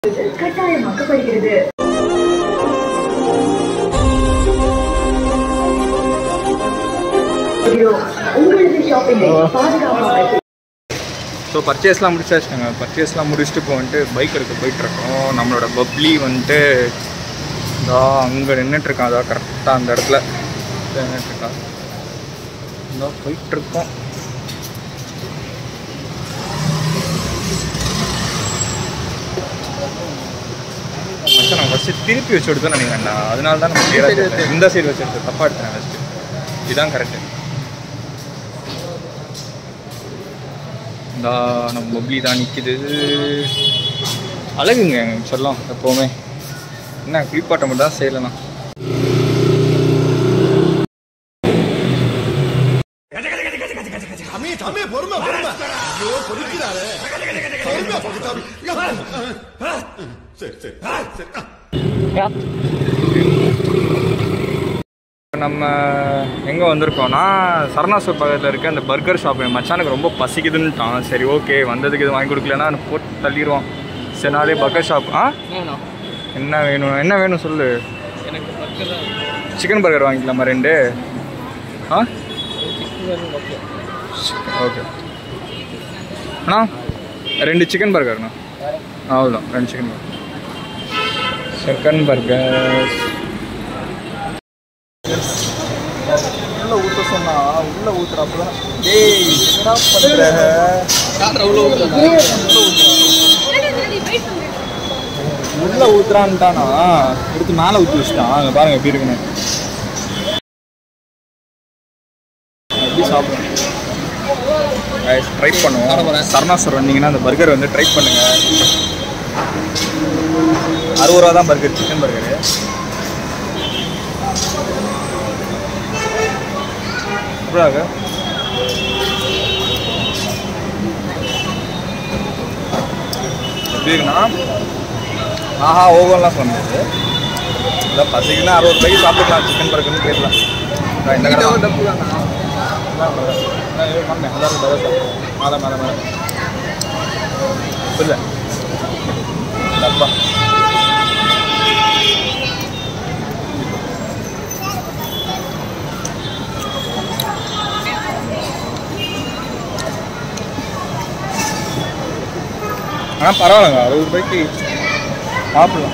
கட்டாயமாக்கப்படுகிறது உங்களது ஷாப்பிங்கை பாதுகாப்பாக ஸோ பர்ச்சேஸ்லாம் முடிச்சாச்சுங்க பர்ச்சேஸ்லாம் முடிச்சுட்டு இப்போ வந்துட்டு பைக் எடுக்க போயிட்டுருக்கோம் நம்மளோட பப்ளி வந்துட்டு இதோ அங்கே நின்றுட்டுருக்கான் அதோ கரெக்டாக அந்த இடத்துல நின்றுட்டுருக்கான் இதோ போயிட்டுருக்கோம் மச்சான் நான் ஃபஸ்ட்டு திருப்பி வச்சு எடுத்தோம் நினைக்கிறேன்டா அதனால தான் நம்ம clear ஆ தெரியல. இந்த சைடு வச்சு எடுத்து தப்பாக எடுத்தேன் ஃபஸ்ட்டு இதுதான் கரெக்டு இந்த நம்ம மொபைலி தான் நிற்கிது அழகுங்க சொல்லலாம் எப்போவுமே என்ன குளிப்பாட்ட மட்டும் தான் செய்யலாம் தம்பி தம்பி பொறுமை பொறுமை ஐயோ பொறுக்கிறாரு பொறுமை பொறுத்தாமி சரி சரி சரி நம்ம எங்கே வந்திருக்கோம்னா சரணா சூப் பக்கத்தில் இருக்க அந்த பர்கர் ஷாப் என் மச்சானுக்கு ரொம்ப பசிக்குதுன்னுட்டான் சரி ஓகே வந்ததுக்கு இது வாங்கி கொடுக்கலன்னா போட்டு தள்ளிடுவோம் சரி நாளே பர்கர் ஷாப் ஆ என்ன வேணும் என்ன வேணும் சொல்லு சிக்கன் பர்கர் வாங்கிக்கலாமா ரெண்டு ஆ ஓகே அண்ணா ரெண்டு சிக்கன் பர்கர்ண்ணா அவ்வளோதான் ரெண்டு சிக்கன் பர்கர் சிக்கன் பர்கர் உள்ள ஊத்த சொன்னா உள்ள ஊத்துறப்ப தான் டேய் என்னடா பண்ற உள்ள உள்ள ஊத்துறான்ட்டானா எடுத்து மேல ஊத்தி வச்சுட்டான் அங்க பாருங்க எப்படி இருக்குன்னு எப்படி சாப்பிடுவேன் ட்ரை பண்ணுவோம் சரணா சார் வந்தீங்கன்னா அந்த பர்கர் வந்து ட்ரை பண்ணுங்க அறுபது ரூபா தான் பர்கர் சிக்கன் பர்கரு எப்படாக எப்படி இருக்குன்னா ஆஹா ஓகோலாம் சொன்னது இல்லை பசிக்குன்னா அறுபது ரூபாய்க்கு சாப்பிட்டுக்கலாம் சிக்கன் பர்கர்னு கேட்கலாம் இந்த கடை டப்பு மேலே மேலே மேலே இல்லை டப்பா ஆனால் பரவாயில்லங்க அறுபது ரூபாய்க்கு சாப்பிடலாம்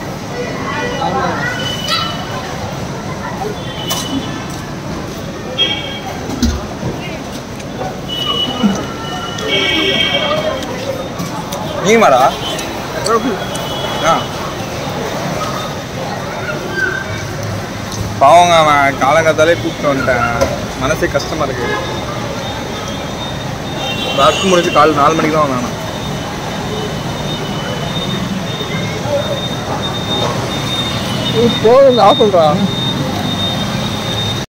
நீ மாடா ஆ பாவங்க அவன் காலங்காத்தாலே கூப்பிட்டு வந்துட்டேன் மனசே கஷ்டமா இருக்கு ஒர்க் முடிஞ்சு கால் நாலு மணிக்கு தான் வந்தானா போதும் ஆஃப் பண்ணுறான்